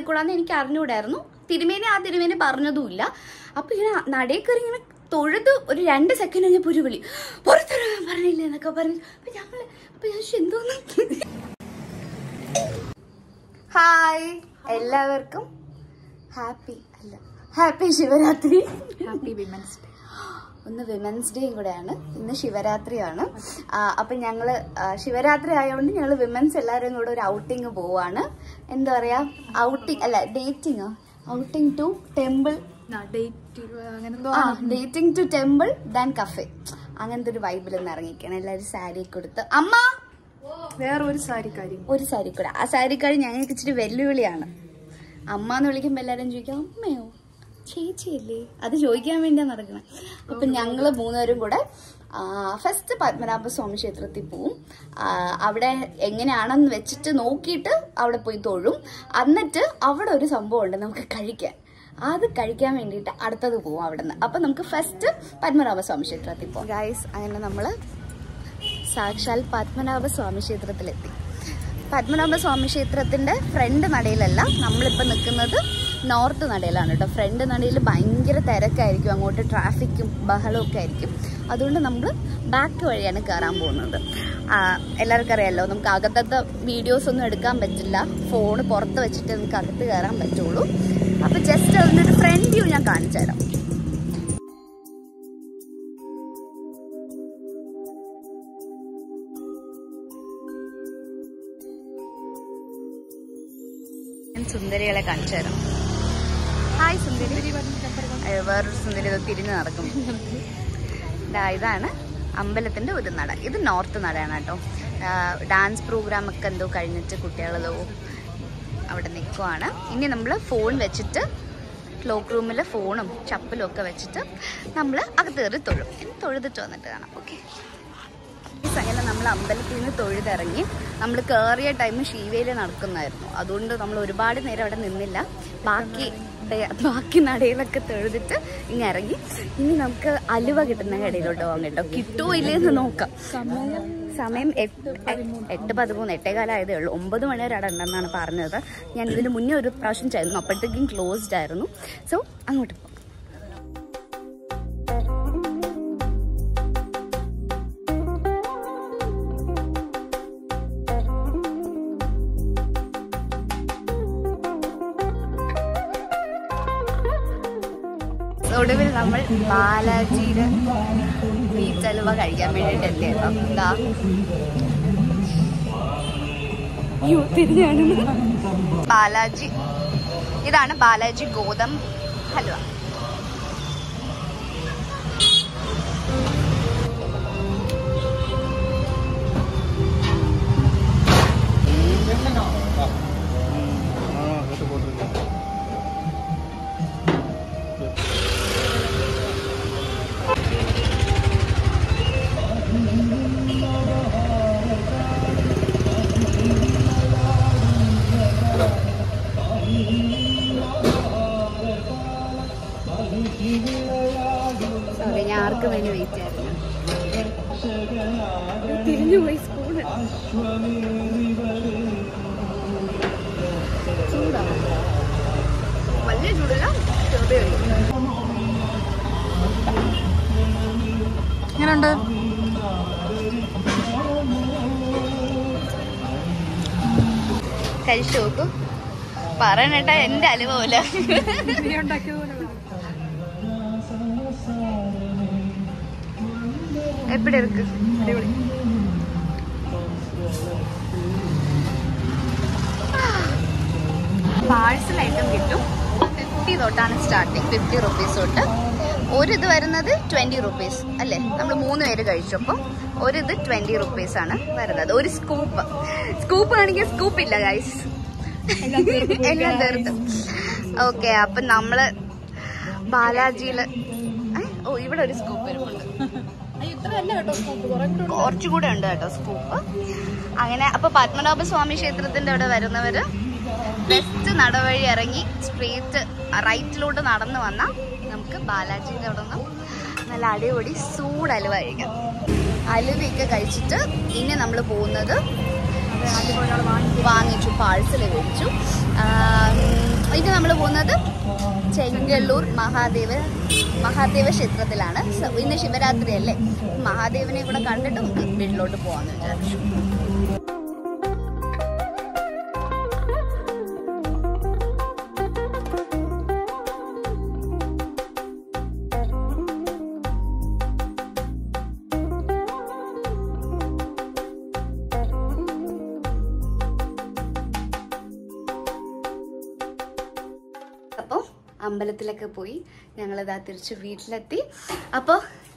പോയിക്കൂടാന്ന് എനിക്ക് അറിഞ്ഞുകൂടായിരുന്നു തിരുമേനി ആ തിരുമേനി പറഞ്ഞതുമില്ല അപ്പൊ ഇങ്ങനെ നടയിൽ കയറി ഇങ്ങനെ തൊഴുത് ഒരു രണ്ട് സെക്കൻഡ് കഴിഞ്ഞപ്പോൾ ഒരു വിളി പുറത്തിറങ്ങാൻ പറഞ്ഞില്ലേ എന്നൊക്കെ പറഞ്ഞു അപ്പൊ ഞങ്ങള് അപ്പൊ ഞാൻ ചോദിച്ചു, എന്തോന്ന് ഹായ് എല്ലാവർക്കും ഹാപ്പി അല്ല happy Shivaratri happy women's day ഒന്ന് വിമൻസ് ഡേയും കൂടെയാണ് ഇന്ന് ശിവരാത്രിയാണ് ആ, അപ്പൊ ഞങ്ങള് ആ, ശിവരാത്രി ആയതുകൊണ്ട് ഞങ്ങള് വിമൻസ് എല്ലാവരും കൂടെ ഒരു ഔട്ടിങ് പോവാണ് എന്താ പറയാ ഔട്ടിങ് അല്ല dating outing to temple date അങ്ങനെ എന്തോ ആ dating to temple than cafe അങ്ങനത്തെ ഒരു വൈബിൽ ഒന്ന് ഇറങ്ങിക്കണം എല്ലാവരും സാരി കൊടുത്ത് അമ്മ വേറെ ഒരു സാരി കാര്യം ഒരു സാരി കൂടെ ആ സാരിക്കാരി ഞങ്ങൾക്ക് ഇച്ചിരി വെല്ലുവിളിയാണ് അമ്മ എന്ന് വിളിക്കുമ്പോൾ എല്ലാവരും ചോദിക്കും അമ്മയോ ചേച്ചിയല്ലേ അത് ചോദിക്കാൻ വേണ്ടിയാണ് നടക്കണം അപ്പം ഞങ്ങൾ മൂന്നുപേരും കൂടെ ഫസ്റ്റ് പത്മനാഭ സ്വാമി ക്ഷേത്രത്തിൽ പോവും ആ, അവിടെ എങ്ങനെയാണെന്ന് വെച്ചിട്ട് നോക്കിയിട്ട് അവിടെ പോയി തൊഴും എന്നിട്ട് അവിടെ ഒരു സംഭവം ഉണ്ട് നമുക്ക് കഴിക്കാൻ അത് കഴിക്കാൻ വേണ്ടിയിട്ട് അടുത്തത് പോവും അവിടെ നിന്ന് അപ്പം നമുക്ക് ഫസ്റ്റ് പത്മനാഭ സ്വാമി ക്ഷേത്രത്തിൽ പോകാം ഗൈസ് അങ്ങനെ നമ്മൾ സാക്ഷാൽ പത്മനാഭ സ്വാമി ക്ഷേത്രത്തിലെത്തി പത്മനാഭ സ്വാമി ക്ഷേത്രത്തിന്റെ ഫ്രണ്ട് നടയിലല്ല നമ്മളിപ്പോൾ നിൽക്കുന്നത് നോർത്ത് നടയിലാണ് കേട്ടോ ഫ്രണ്ട് നടയിൽ ഭയങ്കര തിരക്കായിരിക്കും അങ്ങോട്ട് ട്രാഫിക്കും ബഹളവും ഒക്കെ ആയിരിക്കും അതുകൊണ്ട് നമ്മൾ ബാക്ക് വഴിയാണ് കയറാൻ പോകുന്നത് ആ, എല്ലാവർക്കും അറിയാമല്ലോ നമുക്ക് അകത്തത്തെ വീഡിയോസ് ഒന്നും എടുക്കാൻ പറ്റില്ല ഫോൺ പുറത്ത് വെച്ചിട്ട് നമുക്ക് അകത്ത് കയറാൻ പറ്റുള്ളൂ അപ്പോൾ ജസ്റ്റ് അതിൻ്റെ ഒരു ഫ്രണ്ട് വ്യൂ ഞാൻ കാണിച്ചു തരാം ഞാൻ സുന്ദരികളെ കാണിച്ചു തരാം ഹായ് സുന്ദരി അയ്യോ, വേറൊരു സുന്ദരി ഇത് തിരിഞ്ഞു നടക്കും ദാ ഇതാണ് അമ്പലത്തിന്റെ ഒരു നട ഇത് നോർത്ത് നടയാണ് കേട്ടോ ഡാൻസ് പ്രോഗ്രാം ഒക്കെ എന്തോ കഴിഞ്ഞിട്ട് കുട്ടികളതോ അവിടെ നിൽക്കുവാണ് ഇനി നമ്മൾ ഫോൺ വെച്ചിട്ട് ക്ലോക്ക് റൂമിൽ ഫോണും ചപ്പലും ഒക്കെ വെച്ചിട്ട് നമ്മൾ അകത്ത് കയറി തൊഴും ഇനി തൊഴുതിട്ട് വന്നിട്ട് കാണാം ഓക്കെ അങ്ങനെ നമ്മൾ അമ്പലത്തിൽ നിന്ന് തൊഴുതിറങ്ങി നമ്മൾ കയറിയ ടൈം ഷീവയിൽ നടക്കുന്നതായിരുന്നു അതുകൊണ്ട് നമ്മൾ ഒരുപാട് നേരം അവിടെ നിന്നില്ല ബാക്കി ഡേ- ബാക്കി നടയിലൊക്കെ തൊഴുതിട്ട് ഇങ്ങനെ ഇറങ്ങി ഇനി നമുക്ക് അലുവ കിട്ടുന്ന കടയിലോട്ട് പോകാം കേട്ടോ കിട്ടുമോ ഇല്ലേന്ന് നോക്കാം സമയം എട്ട് എട്ട് പതിമൂന്ന് എട്ടേകാലമായതേ ഉള്ളൂ ഒമ്പത് മണി വരെ അവിടെ ഉണ്ടെന്നാണ് പറഞ്ഞത് ഞാൻ ഇതിന് മുന്നേ ഒരു പ്രാവശ്യം ചെയ്യുന്നു അപ്പോഴത്തേക്കും ക്ലോസ്ഡ് ആയിരുന്നു സോ അങ്ങോട്ട് പോകാം ഒടുവിൽ നമ്മൾ ബാലാജിയുടെ ബീച്ചലുവ കഴിക്കാൻ വേണ്ടിയിട്ട് എത്തിയല്ലോ എന്താ അയ്യോ തിരിഞ്ഞാണ് ബാലാജി ഇതാണ് ബാലാജി ഗോതമ്പ് ഹൽവ സോറി ഞാൻ ആർക്കും വേണ്ടി വെയിറ്റ് ചെയ്യാറില്ല തിരിഞ്ഞു പോയി സ്കൂള് ചൂടാ വലിയ ചൂടില്ല ചെറിയ എങ്ങനെയുണ്ട് കഴിച്ചു നോക്കൂ പറയണേട്ടാ എന്റെ അലുവ പോലെ നീ ഉണ്ടാക്കിയത് പോലെ എപ്പിടി ഇருக்கு അടിപൊളി പാഴ്സൽ ഐറ്റം കിട്ടും ഫിഫ്റ്റി തൊട്ടാണ് സ്റ്റാർട്ടിങ് ഫിഫ്റ്റി റുപ്പീസ് തൊട്ട് ഒരു ഇത് വരുന്നത് ട്വന്റി റുപ്പീസ് അല്ലേ നമ്മൾ മൂന്ന് പേര് കഴിച്ചപ്പോൾ ഒരു ഇത് ട്വന്റി റുപ്പീസ് ആണ് വരുന്നത് ഒരു സ്കൂപ്പ് സ്കൂപ്പ് ആണെങ്കിൽ സ്കൂപ്പ് ഇല്ല ഗൈസ് എല്ലാം തീർത്ത് ഓക്കെ അപ്പൊ നമ്മള് ബാലാജിയില് ഏ? ഓ ഇവിടെ ഒരു സ്കൂപ്പ് വരുന്നുണ്ട് ഇത്രയല്ല കേട്ടോ സ്കൂപ്പ് കുറെ കൂടെ ഉണ്ട്. കുറച്ചുകൂടെ ഉണ്ട് കേട്ടോ സ്കൂപ്പ് അങ്ങനെ അപ്പൊ പത്മനാഭ സ്വാമി ക്ഷേത്രത്തിന്റെ അവിടെ വരുന്നവര് വെസ്റ്റ് നടവഴി ഇറങ്ങി സ്ട്രീറ്റ് റൈറ്റിലോട്ട് നടന്നു വന്നാൽ നമുക്ക് ബാലാജിന്റെ അവിടെ നിന്ന് നല്ല അടിപൊളി സൂട് അലുവ കഴിക്കാം അലുവയൊക്കെ കഴിച്ചിട്ട് ഇനി നമ്മൾ പോകുന്നത് അതെ ആദ്യം ഒരാൾ വാങ്ങി വാങ്ങിച്ചു പാഴ്സൽ മേടിച്ചു ഇനി നമ്മൾ പോകുന്നത് ചെങ്കല്ലൂർ മഹാദേവ മഹാദേവ ക്ഷേത്രത്തിലാണ് സ- ഇന്ന് ശിവരാത്രി അല്ലേ മഹാദേവനെ കൂടെ കണ്ടിട്ട് നമുക്ക് വീട്ടിലോട്ട് പോകാമെന്ന് വിചാരിച്ചു അപ്പോൾ അമ്പലത്തിലൊക്കെ പോയി ഞങ്ങളിതാ തിരിച്ച് വീട്ടിലെത്തി അപ്പോൾ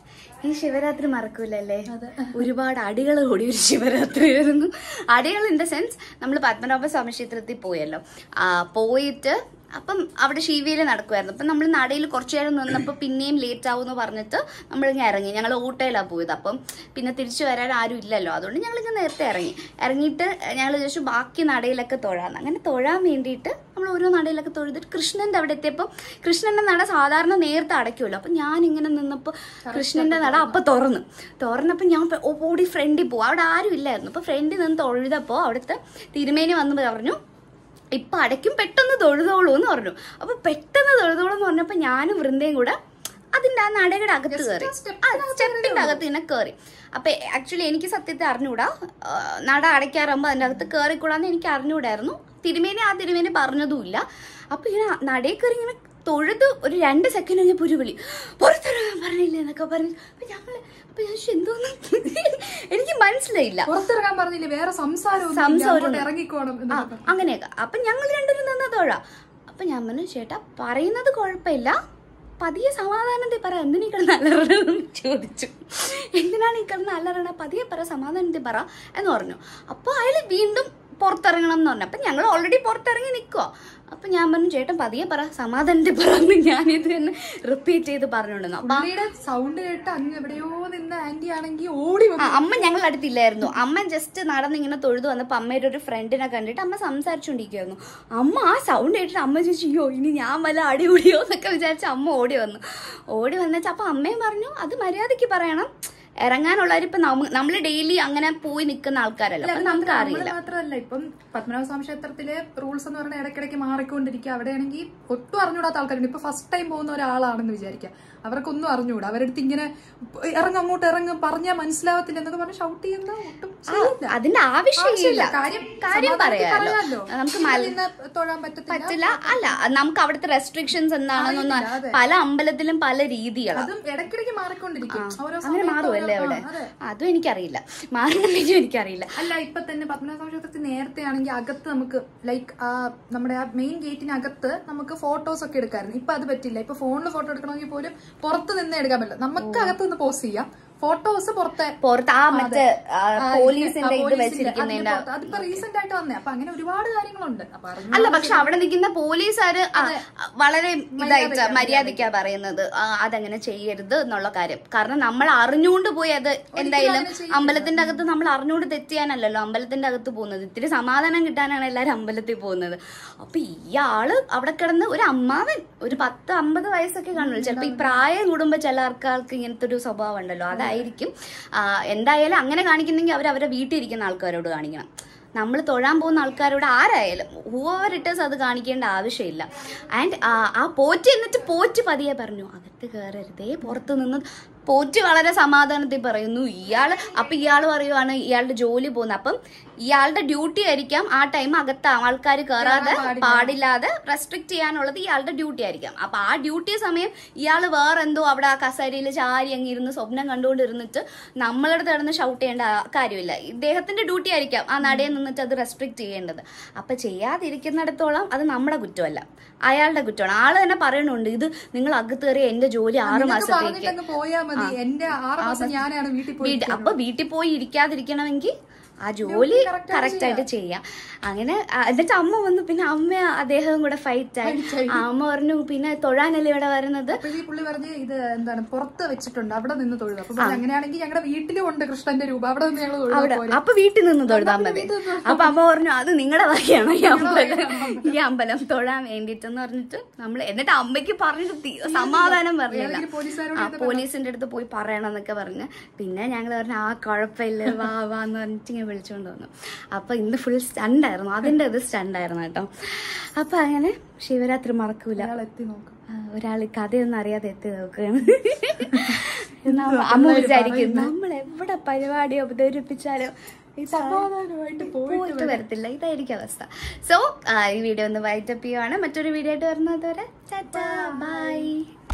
ഈ ശിവരാത്രി മറക്കൂലല്ലേ ഒരുപാട് അടികൾ കൂടി ഒരു ശിവരാത്രി ആയിരുന്നു അടികൾ ഇൻ ദ സെൻസ് നമ്മൾ പത്മനാഭ സ്വാമി ക്ഷേത്രത്തിൽ പോയല്ലോ ആ, പോയിട്ട് അപ്പം അവിടെ ശിവയിൽ നടക്കുമായിരുന്നു അപ്പം നമ്മൾ നടയിൽ കുറച്ചു നേരം നിന്നപ്പോൾ പിന്നെയും ലേറ്റ് ആവും എന്ന് പറഞ്ഞിട്ട് നമ്മളിങ്ങനെ ഇറങ്ങി ഞങ്ങൾ ഓട്ടോയിലാണ് പോയത് അപ്പം പിന്നെ തിരിച്ചു വരാൻ ആരും ഇല്ലല്ലോ അതുകൊണ്ട് ഞങ്ങളിങ്ങനെ നേരത്തെ ഇറങ്ങി ഇറങ്ങിയിട്ട് ഞങ്ങൾ ചോദിച്ചു ബാക്കി നടയിലൊക്കെ തൊഴാന്ന് അങ്ങനെ തൊഴാൻ വേണ്ടിയിട്ട് നമ്മൾ ഓരോ നടയിലൊക്കെ തൊഴുതിട്ട് കൃഷ്ണന്റെ അവിടെ എത്തിയപ്പോൾ കൃഷ്ണന്റെ നട സാധാരണ നേരത്തെ അടയ്ക്കുമല്ലോ അപ്പം ഞാൻ ഇങ്ങനെ നിന്നപ്പോൾ കൃഷ്ണന്റെ നട അപ്പം തുറന്നു തുറന്നപ്പോൾ ഞാൻ പെ- ഓടി ഫ്രണ്ടിൽ പോകും അവിടെ ആരും ഇല്ലായിരുന്നു അപ്പോൾ ഫ്രണ്ടിൽ നിന്ന് തൊഴുതപ്പോൾ അവിടുത്തെ തിരുമേനി വന്ന് പറഞ്ഞു ഇപ്പൊ അടയ്ക്കും പെട്ടെന്ന് തൊഴുതോളൂ എന്ന് പറഞ്ഞു അപ്പൊ പെട്ടെന്ന് തൊഴുതോളൂ എന്ന് പറഞ്ഞപ്പോ ഞാനും വൃന്ദയും കൂടെ അതിന്റെ ആ നടയുടെ അകത്ത് കയറി സ്റ്റെപ്പിന്റെ അകത്ത് ഇങ്ങനെ കയറി അപ്പൊ ആക്ച്വലി എനിക്ക് സത്യത്തെ അറിഞ്ഞൂടാ ആ, നട അടയ്ക്കാറാകുമ്പോ അതിന്റെ അകത്ത് കയറിക്കൂടാന്ന് എനിക്ക് അറിഞ്ഞൂടായിരുന്നു തിരുമേനി ആ തിരുമേനി പറഞ്ഞതുമില്ല അപ്പൊ ഇങ്ങനെ നടയിൽ കയറി ഇങ്ങനെ തൊഴുത് ഒരു രണ്ട് സെക്കൻഡ് കഴിഞ്ഞപ്പോൾ ഒരു വിളി പുറത്തിറങ്ങാൻ പറഞ്ഞില്ലേ എന്നൊക്കെ പറഞ്ഞു അപ്പൊ ഞങ്ങള് അപ്പൊ ഞാൻ ചോദിച്ചു, എന്തോന്ന് എനിക്ക് മനസ്സിലായില്ല പുറത്തിറങ്ങാൻ പറഞ്ഞില്ലേ വേറെ സംസാരം സംസാരം ഇറങ്ങിക്കോണം ആ അങ്ങനെയൊക്കെ അപ്പൊ ഞങ്ങൾ രണ്ടുപേരും നിന്ന് തൊഴാം അപ്പൊ ഞാൻ പറഞ്ഞു ചേട്ടാ പറയുന്നത് കുഴപ്പമില്ല പതിയെ സമാധാനത്തെ പറ എന്തിനീ കിടന്ന് അലറണെന്ന് ചോദിച്ചു എന്തിനാണ് ഈ കിടന്ന് അലറണ പതിയെ പറ സമാധാനത്തെ പറ എന്ന് പറഞ്ഞു അപ്പൊ അയാൾ വീണ്ടും പുറത്തിറങ്ങണം എന്ന് പറഞ്ഞു അപ്പൊ ഞങ്ങൾ ഓൾറെഡി പുറത്തിറങ്ങി നിൽക്കുക അപ്പൊ ഞാൻ പറഞ്ഞു ചേട്ടൻ പതിയെ പറ സമാധാനത്തെ പറ എന്ന് ഞാനിത് തന്നെ റിപ്പീറ്റ് ചെയ്ത് പറഞ്ഞോണ്ടിരുന്നു അപ്പൊ പുള്ളിയുടെ സൗണ്ട് കേട്ട് അങ്ങ് എവിടെയോ നിന്ന ആന്റി ആണെങ്കിൽ ഓടി ആ, അമ്മ ഞങ്ങൾ അടുത്തില്ലായിരുന്നു അമ്മ ജസ്റ്റ് നടന്നിങ്ങനെ തൊഴുതു വന്നപ്പോ അമ്മയുടെ ഒരു ഫ്രണ്ടിനെ കണ്ടിട്ട് അമ്മ സംസാരിച്ചുകൊണ്ടിരിക്കുവായിരുന്നു അമ്മ ആ സൗണ്ട് കേട്ടിട്ട് അമ്മ ചോദിച്ചു അയ്യോ ഇനി ഞാൻ വല്ല അടികൂടിയോ എന്നൊക്കെ വിചാരിച്ച് അമ്മ ഓടി വന്നു ഓടി വന്നേച്ച അപ്പൊ അമ്മയും പറഞ്ഞു അത് മര്യാദയ്ക്ക് പറയണം ഇറങ്ങാനുള്ളവർ ഇപ്പൊ നമ്മൾ ഡെയിലി അങ്ങനെ പോയി നിൽക്കുന്ന ആൾക്കാരല്ല അപ്പൊ നമുക്ക് അറിയില്ല മാത്രമല്ല ഇപ്പം പത്മനാഭ സ്വാമി ക്ഷേത്രത്തിലെ റൂൾസ് എന്ന് പറഞ്ഞാൽ ഇടയ്ക്കിടയ്ക്ക് മാറിക്കൊണ്ടിരിക്കുക അവിടെയാണെങ്കിൽ ഒട്ടും അറിഞ്ഞൂടാത്ത ആൾക്കാരുണ്ട് ഇപ്പൊ ഫസ്റ്റ് ടൈം പോകുന്ന ഒരാളാണെന്ന് വിചാരിക്കുക അവർക്കൊന്നും അറിഞ്ഞൂടാ അവരടുത്ത് ഇങ്ങനെ ഇറങ്ങും അങ്ങോട്ട് ഇറങ്ങും പറഞ്ഞാൽ മനസ്സിലാവത്തില്ല എന്നൊക്കെ പറഞ്ഞ് ഷൗട്ട് ചെയ്യുന്ന ഒട്ടും ശരിയില്ല. അതിന്റെ ആവശ്യമില്ല ആവശ്യമില്ല. കാര്യം കാര്യം സമാധാനത്തിൽ പറയാലോ പറയാലോ. നമുക്ക് ഇവിടെ മല നിന്ന് തൊഴാൻ പറ്റത്തില്ല പറ്റില്ല അല്ല നമുക്ക് അവിടുത്തെ റെസ്ട്രിക്ഷൻസ് എന്താണെന്നൊന്നും അറിയില്ല, അതെ. പല അമ്പലത്തിലും പല രീതികളാണ് അതും ഇടയ്ക്കിടയ്ക്ക് മാറിക്കൊണ്ടിരിക്കും ഓരോ അങ്ങനെ സമയത്ത് മാറുമല്ലേ ഓരോ- അവിടെ ആ, അതെ. അതും എനിക്കറിയില്ല മാറുന്നില്ലേലും എനിക്കറിയില്ല അല്ല ഇപ്പൊ തന്നെ പത്മനാഭ ക്ഷേത്രത്തിൽ നേരത്തെ ആണെങ്കിൽ അകത്ത് നമുക്ക് ലൈക്ക് ആ നമ്മുടെ ആ മെയിൻ ഗേറ്റിനകത്ത് നമുക്ക് ഫോട്ടോസ് ഒക്കെ എടുക്കായിരുന്നു ഇപ്പൊ അത് പറ്റില്ല ഇപ്പൊ ഫോണിൽ ഫോട്ടോ എടുക്കണമെങ്കിൽ പോലും പുറത്ത് നിന്ന് എടുക്കാൻ പറ്റില്ല നമുക്ക് അകത്ത് നിന്ന് പോസ്റ്റ് ചെയ്യാം ഫോട്ടോസ് പുറത്തെ പുറത്ത് ആ മറ്റേ ആ, ആ, പോലീസിന്റെ ആ, ഇത് പോലീസിന്റെ വെച്ചിരിക്കുന്നതിന്റെ അതിന്റെ പുറത്ത്. അതിപ്പോ റീസെന്റ് ആയിട്ട് വന്നേ അപ്പൊ അങ്ങനെ ഒരുപാട് കാര്യങ്ങളുണ്ട് അപ്പൊ അറിഞ്ഞു അല്ല പക്ഷെ അവിടെ നിൽക്കുന്ന പോലീസുകാര് ആ, വളരെ ഇതായിട്ട് മര്യാദയ്ക്കാ പറയുന്നത് ആ, അതങ്ങനെ ചെയ്യരുത് എന്നുള്ള കാര്യം കാരണം നമ്മൾ അറിഞ്ഞുകൊണ്ട് പോയി അത് എന്തായാലും അമ്പലത്തിന്റെ അകത്ത് നമ്മൾ അറിഞ്ഞുകൊണ്ട് തെറ്റിയാനല്ലല്ലോ അമ്പലത്തിന്റെ അകത്ത് പോകുന്നത് ഇത്തിരി സമാധാനം കിട്ടാനാണ് എല്ലാരും അമ്പലത്തിൽ പോകുന്നത് അപ്പൊ ഇയാള് അവിടെ കിടന്ന് ഒരു അമ്മാവൻ ഒരു പത്ത് അമ്പത് വയസ്സൊക്കെ കാണുള്ളൂ ചിലപ്പോ ഈ പ്രായം കൂടുമ്പോ ചില ആൾക്കാർക്ക് ഇങ്ങനത്തെ ഒരു സ്വഭാവം ഉണ്ടല്ലോ അതായിരിക്കും ആ, എന്തായാലും അങ്ങനെ കാണിക്കുന്നെങ്കിൽ അവർ അവരെ വീട്ടിൽ ഇരിക്കുന്ന ആൾക്കാരോട് കാണിക്കണം നമ്മൾ തൊഴാൻ പോകുന്ന ആൾക്കാരോട് ആരായാലും ഹൂവർ ഇട്ടേഴ്സ് അത് കാണിക്കേണ്ട ആവശ്യമില്ല ആൻഡ് ആ പോറ്റ് എന്നിട്ട് പോറ്റ് പതിയെ പറഞ്ഞു അകത്ത് കയറരുതേ പുറത്ത് നിന്ന് പോറ്റ് വളരെ സമാധാനത്തിൽ പറയുന്നു ഇയാൾ അപ്പൊ ഇയാൾ പറയുവാണ് ഇയാളുടെ ജോലി പോകുന്നത് അപ്പം ഇയാളുടെ ഡ്യൂട്ടി ആയിരിക്കാം ആ ടൈം അകത്ത് ആൾക്കാർ കയറാതെ പാടില്ലാതെ റെസ്ട്രിക്ട് ചെയ്യാനുള്ളത് ഇയാളുടെ ഡ്യൂട്ടി ആയിരിക്കാം അപ്പൊ ആ ഡ്യൂട്ടി സമയം ഇയാൾ വേറെ എന്തോ അവിടെ ആ കസേരയിൽ ചാരി അങ്ങ് ഇരുന്ന് സ്വപ്നം കണ്ടുകൊണ്ടിരുന്നിട്ട് നമ്മളടുത്ത് കിടന്ന് ഷൗട്ട് ചെയ്യേണ്ട ആ- കാര്യമില്ല ഇദ്ദേഹത്തിന്റെ ഡ്യൂട്ടി ആയിരിക്കാം ആ നടയിൽ നിന്നിട്ട് അത് റെസ്ട്രിക്ട് ചെയ്യേണ്ടത് അപ്പൊ ചെയ്യാതിരിക്കുന്നിടത്തോളം അത് നമ്മുടെ കുറ്റമല്ല അയാളുടെ കുറ്റമാണ് ആള് തന്നെ പറയണുണ്ട് ഇത് നിങ്ങൾ അകത്ത് കയറിയ എന്റെ ജോലി ആറ് മാസത്തേക്ക് പറഞ്ഞിട്ടങ്ങ് പോയാ മതി എന്റെ ആറ് മാസം ഞാനാണ് വീട്ടിൽ പോയി വീട് അപ്പൊ വീട്ടിൽ പോയി ഇരിക്കാതിരിക്കണമെങ്കിൽ ആ ജോലി കറക്റ്റ് ആയിട്ട് ചെയ്യാം അങ്ങനെ ആ, എന്നിട്ട് അമ്മ വന്നു പിന്നെ അമ്മ അദ്ദേഹവും കൂടെ ഫൈറ്റ് ആയി ആ, അമ്മ പറഞ്ഞു പിന്നെ തൊഴാനല്ലേ ഇവിടെ വരുന്നത് അപ്പൊ ഈ പുള്ളി പറഞ്ഞ് ഇത് എന്താണ് പുറത്ത് വെച്ചിട്ടുണ്ട് അവിടെ നിന്ന് തൊഴുക അപ്പൊ പറഞ്ഞു, അങ്ങനെയാണെങ്കിൽ ഞങ്ങളുടെ വീട്ടിലും ഉണ്ട് കൃഷ്ണന്റെ രൂപ അവിടെ നിന്ന് ഞങ്ങൾ അവിടെ തൊഴുക അപ്പൊ വീട്ടിൽ നിന്ന് തൊഴുതാൽ മതി അപ്പൊ അമ്മ പറഞ്ഞു അത് നിങ്ങളുടെ വകയാണ് ഈ അമ്പലം ഈ അമ്പലം തൊഴാൻ വേണ്ടിട്ടെന്ന് പറഞ്ഞിട്ട് നമ്മൾ എന്നിട്ട് അമ്മയ്ക്ക് പറഞ്ഞിട്ട് തി- സമാധാനം പറഞ്ഞില്ല പോലീസുകാരോട് ആ പോലീസിന്റെ അടുത്ത് പോയി പറയണം എന്നൊക്കെ പറഞ്ഞ് പിന്നെ ഞങ്ങൾ പറഞ്ഞു ആ കുഴപ്പമില്ല വാ വാ എന്ന് പറഞ്ഞിട്ട് ഇങ്ങനെ അമ്മയെ വിളിച്ചുകൊണ്ട് വന്നു അപ്പോൾ ഇന്ന് ഫുൾ സ്റ്റണ്ടായിരുന്നു അതിൻ്റെ ഇത് സ്റ്റണ്ടായിരുന്നു കേട്ടോ അപ്പോൾ അങ്ങനെ ശിവരാത്രി മറക്കൂല ഒരാൾ എത്തി നോക്കും ഒരാൾ കഥയൊന്നും അറിയാതെ എത്തി നോക്കുകയാണ് നമ്മ- അമ്മ വിചാരിക്കും നമ്മൾ എവിടെ പരിപാടി അവതരിപ്പിച്ചാലും ഈ സമാധാനമായിട്ട് പോയിട്ട് പോയിട്ട് വരത്തില്ല ഇതായിരിക്കും അവസ്ഥ സോ ഈ വീഡിയോ ഒന്ന് വൈറ്റപ്പ് ചെയ്യുവാണ് മറ്റൊരു വീഡിയോ ആയിട്ട് വരുന്നത് വരെ ബൈ